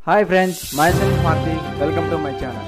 hi friends myself Marthi welcome to my channel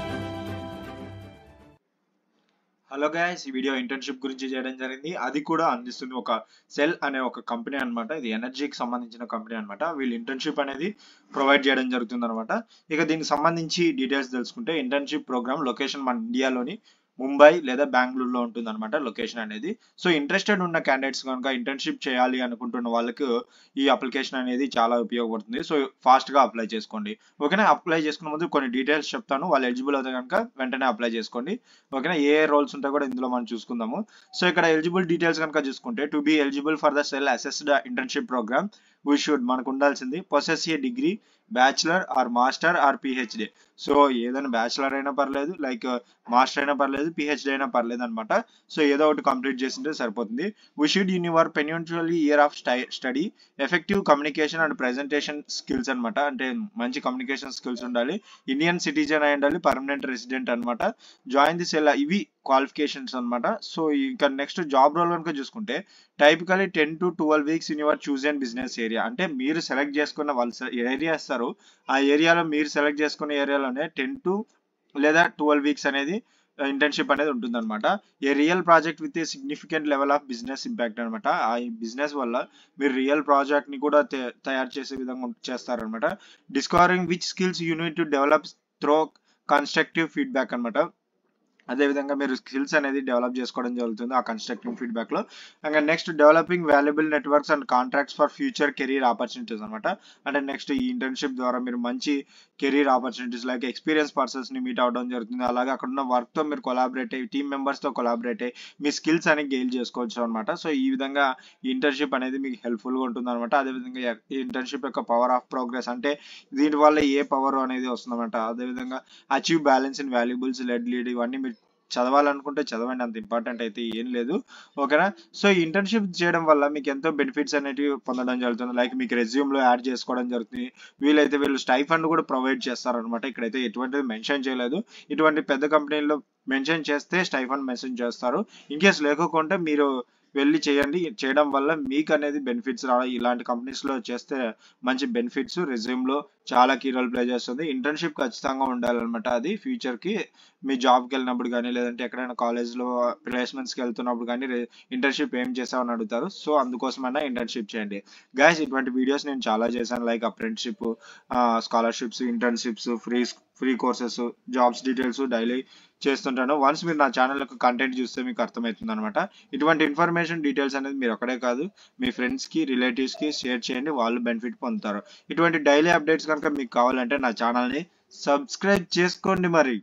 hello guys ఈ video internship గురించి చేయడం జరిగింది అది కూడా అందిస్తుంది ఒక సెల్ అనే ఒక కంపెనీ అన్నమాట ఇది ఎనర్జీకి సంబంధించిన కంపెనీ అన్నమాట వీళ్ళు ఇంటర్న్షిప్ అనేది ప్రొవైడ్ చేయడం జరుగుతుంది అనమాట ఇక దీనికి సంబంధించి డీటెయిల్స్ తెలుసుకుంటే ఇంటర్న్షిప్ ప్రోగ్రామ్ లొకేషన్ మన ఇండియాలోని ముంబై లేదా బెంగళూరులో ఉంటుంది అనమాట లొకేషన్ అనేది సో ఇంట్రెస్టెడ్ ఉన్న క్యాండిడేట్స్ కనుక ఇంటర్న్షిప్ చేయాలి అనుకుంటున్న వాళ్ళకు ఈ అప్లికేషన్ అనేది చాలా ఉపయోగపడుతుంది సో ఫాస్ట్ గా అప్లై చేసుకోండి ఓకేనా అప్లై చేసుకున్న ముందు కొన్ని డీటెయిల్స్ చెప్తాను వాళ్ళు ఎలిజిబుల్ అవుతే కనుక వెంటనే అప్లై చేసుకోండి ఓకేనా ఏ రోల్స్ ఉంటాయో కూడా ఇందులో మనం చూసుకుందాము సో ఇక్కడ ఎలిజిబుల్ డీటెయిల్స్ కనుక చూసుకుంటే to be eligible for the Shell assessed internship programme we should మనకు ఉండాల్సింది possess a degree bachelor or master or PhD so ఏదైనా బ్యాచిలర్ అయినా పర్లేదు లైక్ మాస్టర్ అయినా పర్లేదు పిహెచ్డి అయినా పర్లేదు అనమాట సో ఏదో ఒకటి కంప్లీట్ చేసింటే సరిపోతుంది వీ షుడ్ ఇన్ యువర్ పెన్యూచువల్లీ year of study effective communication and presentation skills అనమాట అంటే మంచి కమ్యూనికేషన్ స్కిల్స్ ఉండాలి ఇండియన్ సిటిజన్ అయి ఉండాలి పర్మనెంట్ రెసిడెంట్ అనమాట జాయిన్ దిస్ ఎలా ఇవి క్వాలిఫికేషన్స్ అనమాట సో ఇంకా నెక్స్ట్ జాబ్ రోల్ కనుక చూసుకుంటే typically ten to twelve weeks in your choose and business area అంటే మీరు సెలెక్ట్ చేసుకున్న వాళ్ళు ఏరియా ఇస్తారు ఆ ఏరియాలో మీరు సెలెక్ట్ చేసుకున్న ఏరియాలోనే టెన్ టు లేదా ట్వెల్వ్ వీక్స్ అనేది ఇంటర్న్షిప్ అనేది ఉంటుంది అనమాట a real project with a significant level of business impact అనమాట ఆ బిజినెస్ వల్ల మీరు రియల్ ప్రాజెక్ట్ ని కూడా తయారు చేసే విధంగా చేస్తారనమాట discovering which skills you need to develop through constructive feedback అనమాట అదేవిధంగా మీరు స్కిల్స్ అనేది డెవలప్ చేసుకోవడం జరుగుతుంది ఆ కన్స్ట్రక్టివ్ ఫీడ్బ్యాక్ లో ఇంకా next developing valuable networks and contracts for future career opportunities అనమాట అంటే నెక్స్ట్ ఈ ఇంటర్న్షిప్ ద్వారా మీరు మంచి career opportunities like experience persons ని మీట్ అవడం జరుగుతుంది అలాగే అక్కడ ఉన్న వర్క్ తో మీరు కొలాబరేట్ అయ్యి టీమ్ మెంబర్స్ తో కొలాబరేట్ అయ్యి మీ స్కిల్స్ అనేది గెయిన్ చేసుకోవచ్చు అనమాట సో ఈ విధంగా ఈ ఇంటర్న్షిప్ అనేది మీకు హెల్ప్ఫుల్ గా ఉంటుంది అనమాట అదేవిధంగా ఈ ఇంటర్న్షిప్ యొక్క పవర్ ఆఫ్ ప్రోగ్రెస్ అంటే దీని వల్ల ఏ పవర్ అనేది వస్తుందన్నమాట అదేవిధంగా achieve balance in valuables led lead ఇవన్నీ మీరు చదవాలనుకుంటే చదవండి అంత ఇంపార్టెంట్ అయితే ఏం లేదు ఓకేనా సో ఈ ఇంటర్న్షిప్ చేయడం వల్ల మీకు ఎంతో బెనిఫిట్స్ అనేటివి పొందడం జరుగుతుంది లైక్ మీకు రెజ్యూమ్ లో యాడ్ చేసుకోవడం జరుగుతుంది వీలైతే వీళ్ళు స్టైఫండ్ కూడా ప్రొవైడ్ చేస్తారనమాట ఇక్కడైతే ఎటువంటిది మెన్షన్ చేయలేదు ఇటువంటి పెద్ద కంపెనీల్లో మెన్షన్ చేస్తే స్టైఫండ్ మెన్షన్ చేస్తారు ఇన్ కేస్ లేకపోతే మీరు వెళ్ళి చేయండి చేయడం వల్ల మీకు అనేది బెనిఫిట్స్ రావడం ఇలాంటి కంపెనీస్ లో చేస్తే మంచి బెనిఫిట్స్ రెజ్యూమ్ లో చాలా కీ రోల్ ప్లే చేస్తుంది ఇంటర్న్షిప్ ఖచ్చితంగా ఉండాలన్నమాట అది ఫ్యూచర్ కి మీ జాబ్కి వెళ్ళినప్పుడు కానీ లేదంటే ఎక్కడైనా కాలేజ్ లో ప్లేస్మెంట్స్ కి వెళ్తున్నప్పుడు కానీ ఇంటర్న్షిప్ ఏం చేసామని అడుగుతారు సో అందుకోసమైనా ఇంటర్న్షిప్ చేయండి గాయస్ ఇటువంటి వీడియోస్ నేను చాలా చేశాను like apprenticeship scholarships internships free free courses jobs details daily చేస్తుంటాను వన్స్ మీరు నా ఛానల్ యొక్క కంటెంట్ చూస్తే మీకు అర్థమవుతుంది అనమాట ఇటువంటి ఇన్ఫర్మేషన్ డీటెయిల్స్ అనేది మీరు ఒక్కడే కాదు మీ ఫ్రెండ్స్ కి రిలేటివ్స్ కి షేర్ చేయండి వాళ్ళు బెనిఫిట్ పొందుతారు ఇటువంటి డైలీ అప్డేట్స్ కనుక మీకు కావాలంటే నా ఛానల్ ని సబ్స్క్రైబ్ చేసుకోండి మరి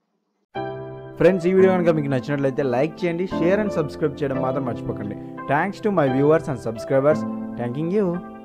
ఫ్రెండ్స్ ఈ వీడియో కనుక మీకు నచ్చినట్లయితే లైక్ చేయండి షేర్ అండ్ సబ్స్క్రైబ్ చేయడం మాత్రం మర్చిపోకండి thanks to my viewers and subscribers thanking you